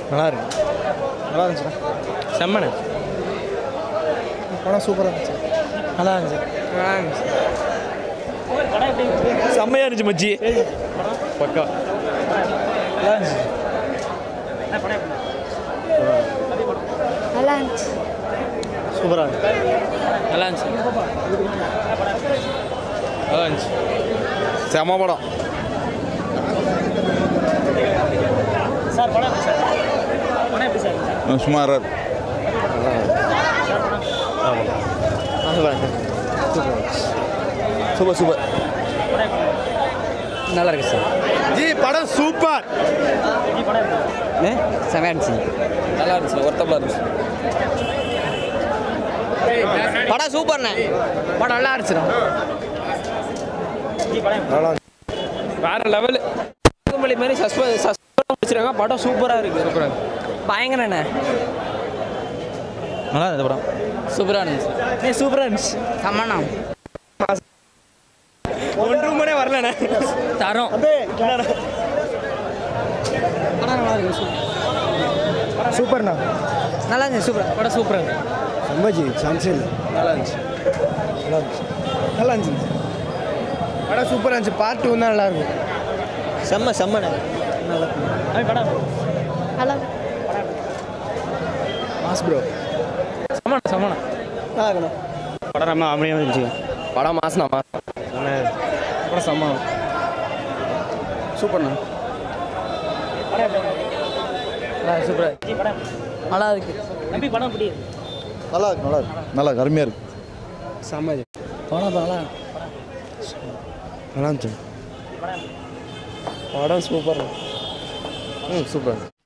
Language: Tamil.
நல்லா இருக்கு நல்லா இருந்துச்சுண்ணா செம்மண்ணே படம் சூப்பராக இருந்துச்சு நல்லா இருந்துச்சு நல்லா இருந்துச்சு செம்மையாக இருந்துச்சு மச்சி பக்கா நல்லா இருந்துச்சு நல்லா இருந்துச்சு சூப்பராக இருக்கு நல்லா இருந்துச்சு நல்லா இருந்துச்சு செம படம் சுமாராக சூப்பர் சூப்பர் நல்லா இருக்கு சார் ஜி படம் சூப்பர் செம்மையாக இருந்துச்சு நல்லா இருந்துச்சு ஒருத்தப்பலாக இருந்துச்சு படம் சூப்பர்ண்ணே படம் நல்லா இருந்துச்சுண்ணா நல்லா வேற லெவல் மொழி மாதிரி சஸ்பென்ஸ் சஸ்பென்ஸ் வச்சிருக்காங்க படம் சூப்பராக இருக்கு சூப்பராக பயங்கரண்ணே நல்லா இருந்தது படம் சூப்பராக இருந்துச்சு சூப்பராக இருந்துச்சு செம்மண்ணா ஒன்று மணி வரலண்ணே தரோம் சூப்பர்ண்ணா நல்லா இருந்துச்சு சூப்பர் படம் சூப்பராக இருக்கு செம்மஜி சான்ஸே இல்லை நல்லா இருந்துச்சு நல்லா இருந்துச்சு நல்லா இருந்துச்சு படம் சூப்பராக இருந்துச்சு பார்ட் டூ தான் நல்லா இருக்கும் செம்ம செம்மண்ணே நல்லா மாஸ் ப்ரோ சமணா சமணா நல்லா இருக்கணும் படம் ரொம்ப அமைதியாக இருந்துச்சு படம் மாசனா மாசம் படம் செம்ம சூப்பர்ண்ணா சூப்பராக நல்லா இருக்கு நல்லா இருக்கு நல்லா இருக்கு நல்லா இருக்கு அருமையாக இருக்கு செம்ம படம் நல்லா நல்லா இருந்துச்சு படம் சூப்பர் ம் சூப்பர்